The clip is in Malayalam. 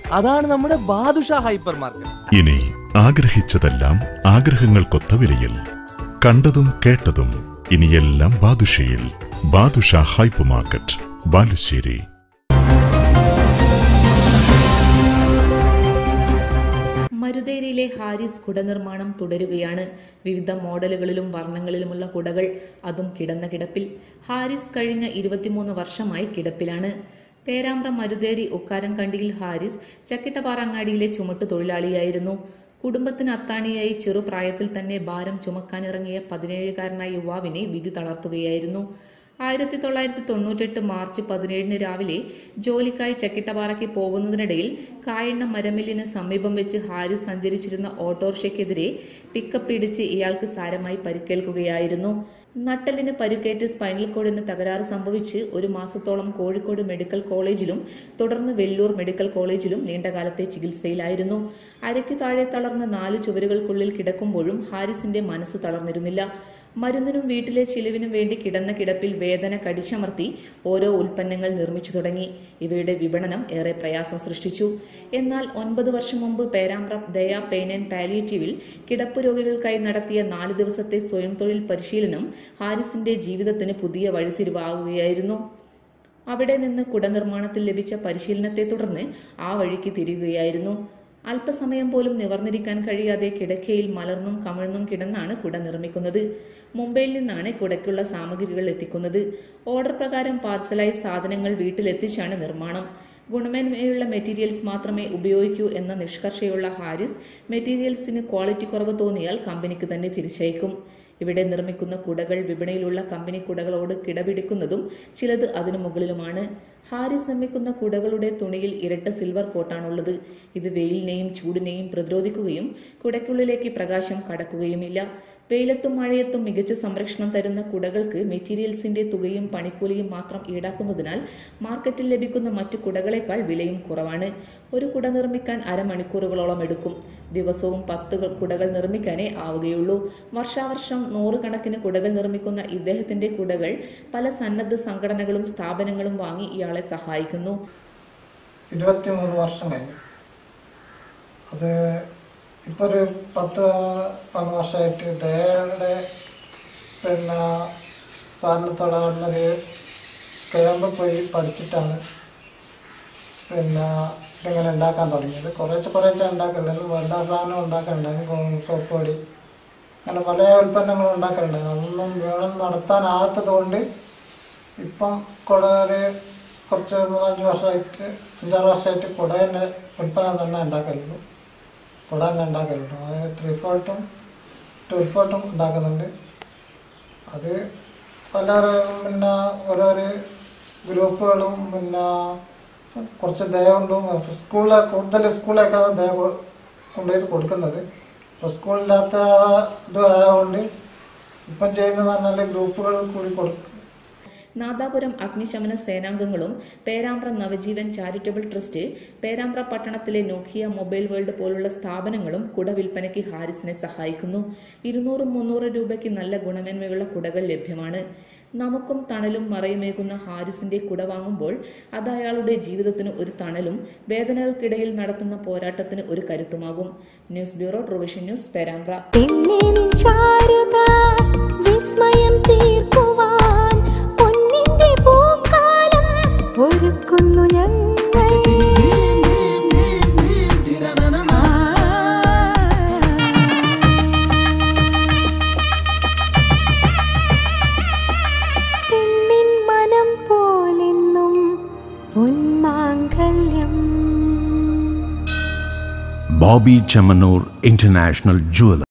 അതാണ് നമ്മുടെ ബാദുഷ ഹൈപ്പർ മാർക്കറ്റ് ഇനി ആഗ്രഹിച്ചതെല്ലാം ആഗ്രഹങ്ങൾക്കൊത്ത വിലയിൽ കണ്ടതും കേട്ടതും ഇനിയെല്ലാം ബാദുഷയിൽ ബാദുഷ ഹൈപ്പർ മാർക്കറ്റ് ബാലുശ്ശേരി മരുതേരിയിലെ ഹാരിസ് കുട നിർമ്മാണം തുടരുകയാണ് വിവിധ മോഡലുകളിലും വർണ്ണങ്ങളിലുമുള്ള കുടകൾ അതും കിടന്ന കിടപ്പിൽ ഹാരിസ് കഴിഞ്ഞ ഇരുപത്തിമൂന്ന് വർഷമായി കിടപ്പിലാണ് പേരാമ്പ്ര മരുതേരി ഉക്കാരൻകണ്ടിയിൽ ഹാരിസ് ചക്കിട്ടപാറങ്ങാടിയിലെ ചുമട്ടു തൊഴിലാളിയായിരുന്നു കുടുംബത്തിന് അത്താണിയായി ചെറുപ്രായത്തിൽ തന്നെ ഭാരം ചുമക്കാനിറങ്ങിയ പതിനേഴുകാരനായ യുവാവിനെ വിധി തളർത്തുകയായിരുന്നു ആയിരത്തി തൊള്ളായിരത്തി തൊണ്ണൂറ്റെട്ട് മാർച്ച് പതിനേഴിന് രാവിലെ ജോലിക്കായി ചക്കിട്ടപാറയ്ക്ക് പോകുന്നതിനിടയിൽ കായണ്ണ മരമില്ലിന് സമീപം വെച്ച് ഹാരിസ് സഞ്ചരിച്ചിരുന്ന ഓട്ടോറിക്ഷയ്ക്കെതിരെ പിക്കപ്പ് ഇടിച്ച് ഇയാൾക്ക് സാരമായി പരിക്കേൽക്കുകയായിരുന്നു നട്ടലിന് പരുക്കേറ്റ് സ്പൈനൽ കോഡിന് തകരാറ് സംഭവിച്ച് ഒരു മാസത്തോളം കോഴിക്കോട് മെഡിക്കൽ കോളേജിലും തുടർന്ന് വെല്ലൂർ മെഡിക്കൽ കോളേജിലും നീണ്ടകാലത്തെ ചികിത്സയിലായിരുന്നു അരയ്ക്ക് താഴെ തളർന്ന് നാല് ചുവരുകൾക്കുള്ളിൽ കിടക്കുമ്പോഴും ഹാരിസിന്റെ മനസ്സ് തളർന്നിരുന്നില്ല മരുന്നിനും വീട്ടിലെ ചിലവിനും വേണ്ടി കിടന്ന കിടപ്പിൽ വേദന കടിച്ചമർത്തി ഓരോ ഉൽപ്പന്നങ്ങൾ നിർമ്മിച്ചു തുടങ്ങി ഇവയുടെ വിപണനം ഏറെ പ്രയാസം സൃഷ്ടിച്ചു എന്നാൽ ഒൻപത് വർഷം മുമ്പ് പേരാമ്പ്ര ദയ പെയിൻ ആൻഡ് പാലിയേറ്റീവിൽ കിടപ്പ് രോഗികൾക്കായി നടത്തിയ നാല് ദിവസത്തെ സ്വയം തൊഴിൽ പരിശീലനം ഹാരിസിന്റെ ജീവിതത്തിന് പുതിയ വഴിത്തിരിവാകുകയായിരുന്നു അവിടെ നിന്ന് കുട നിർമ്മാണത്തിൽ ലഭിച്ച പരിശീലനത്തെ തുടർന്ന് ആ വഴിക്ക് തിരിയുകയായിരുന്നു അല്പസമയം പോലും നിവർന്നിരിക്കാൻ കഴിയാതെ കിടക്കയിൽ മലർന്നും കമിഴ്ന്നും കിടന്നാണ് കുട നിർമ്മിക്കുന്നത് മുംബൈയിൽ നിന്നാണ് കുടയ്ക്കുള്ള സാമഗ്രികൾ എത്തിക്കുന്നത് ഓർഡർ പ്രകാരം പാർസലായി സാധനങ്ങൾ വീട്ടിലെത്തിച്ചാണ് നിർമ്മാണം ഗുണമേന്മയുള്ള മെറ്റീരിയൽസ് മാത്രമേ ഉപയോഗിക്കൂ എന്ന നിഷ്കർഷയുള്ള ഹാരിസ് മെറ്റീരിയൽസിന് ക്വാളിറ്റി കുറവ് തോന്നിയാൽ കമ്പനിക്ക് തന്നെ തിരിച്ചയക്കും ഇവിടെ നിർമ്മിക്കുന്ന കുടകൾ വിപണിയിലുള്ള കമ്പനി കുടകളോട് കിടപിടിക്കുന്നതും ചിലത് അതിനു മുകളിലുമാണ് ഹാരിസ് നിർമ്മിക്കുന്ന കുടകളുടെ തുണിയിൽ ഇരട്ട സിൽവർ കോട്ടാണുള്ളത് ഇത് വെയിലിനെയും ചൂടിനെയും പ്രതിരോധിക്കുകയും കുടയ്ക്കുള്ളിലേക്ക് പ്രകാശം കടക്കുകയുമില്ല വെയിലത്തും മഴയത്തും മികച്ച സംരക്ഷണം തരുന്ന കുടകൾക്ക് മെറ്റീരിയൽസിന്റെ തുകയും പണിക്കൂലിയും മാത്രം ഈടാക്കുന്നതിനാൽ മാർക്കറ്റിൽ ലഭിക്കുന്ന മറ്റു കുടകളേക്കാൾ വിലയും കുറവാണ് ഒരു കുട നിർമ്മിക്കാൻ അരമണിക്കൂറുകളോളം എടുക്കും ദിവസവും പത്ത് കുടകൾ നിർമ്മിക്കാനേ ആവുകയുള്ളൂ വർഷാവർഷം നൂറുകണക്കിന് കുടകൾ നിർമ്മിക്കുന്ന ഇദ്ദേഹത്തിന്റെ കുടകൾ പല സന്നദ്ധ സംഘടനകളും സ്ഥാപനങ്ങളും വാങ്ങി ഇയാളെ സഹായിക്കുന്നു ഇരുപത്തിമൂന്ന് വർഷം കഴിഞ്ഞു അത് ഇപ്പോൾ ഒരു പത്ത് പതിനൊന്ന് വർഷമായിട്ട് ദയയുടെ പിന്നെ സാറിനത്തോടെ അവിടുന്നൊരു ക്യാമ്പ് പോയി പഠിച്ചിട്ടാണ് പിന്നെ ഇതിങ്ങനെ ഉണ്ടാക്കാൻ തുടങ്ങിയത് കുറേശ്ശെ കുറേശ്ശെ ഉണ്ടാക്കലുണ്ടായിരുന്നു എല്ലാ സാധനവും ഉണ്ടാക്കലുണ്ടായിരുന്നു സോപ്പ് പൊടി അങ്ങനെ പല ഉൽപ്പന്നങ്ങളും ഉണ്ടാക്കലുണ്ടായിരുന്നു അതൊന്നും വേണം നടത്താനാകാത്തത് കൊണ്ട് ഇപ്പം കുട ഒരു കുറച്ച് മൂന്നഞ്ച് വർഷമായിട്ട് അഞ്ചാറ് വർഷമായിട്ട് കുട തന്നെ ഉൽപ്പന്നം തന്നെ ഉണ്ടാക്കലുള്ളൂ കുട തന്നെ ഉണ്ടാക്കലുള്ളൂ അത് ത്രീ ഫോൾട്ടും ടു ഫോൾട്ടും ഉണ്ടാക്കുന്നുണ്ട് അത് പല പിന്നെ ഓരോരോ ഗ്രൂപ്പുകളും പിന്നെ കുറച്ച് ദയകൊണ്ടും സ്കൂളിലെ കൂടുതൽ സ്കൂളിലേക്കാണ് ദയ കൊ- കൊണ്ടുപോയി കൊടുക്കുന്നത് അപ്പോൾ സ്കൂളില്ലാത്ത ഇത് ആയതുകൊണ്ട് ഇപ്പം ചെയ്യുന്നത് പറഞ്ഞാൽ ഗ്രൂപ്പുകൾ കൂടി കൊടുക്കും നാദാപുരം അഗ്നിശമന സേനാംഗങ്ങളും പേരാമ്പ്ര നവജീവൻ ചാരിറ്റബിൾ ട്രസ്റ്റ് പേരാമ്പ്ര പട്ടണത്തിലെ നോക്കിയ മൊബൈൽ വേൾഡ് പോലുള്ള സ്ഥാപനങ്ങളും കുട വിൽപ്പനയ്ക്ക് ഹാരിസിനെ സഹായിക്കുന്നു ഇരുന്നൂറും മുന്നൂറ് രൂപയ്ക്ക് നല്ല ഗുണമേന്മയുള്ള കുടകൾ ലഭ്യമാണ് നമുക്കും തണലും മറയുമേകുന്ന ഹാരിസിന്റെ കുട വാങ്ങുമ്പോൾ അത് അയാളുടെ ജീവിതത്തിന് ഒരു തണലും വേദനകൾക്കിടയിൽ നടത്തുന്ന പോരാട്ടത്തിന് ഒരു കരുത്തുമാകും news bureau Trovision news Perambra പെണ്ണിനിൻ ചാരുത വിസ്മയം തീർക്കുവാൻ പൊന്നിന്റെ പൂക്കാലം ഒരുക്കുന്നു ഞങ്ങൾ പെണ്ണിൻ മനം പോലെന്നും പൊന്മാങ്കല്യം Bobby Chamanur International Jeweler.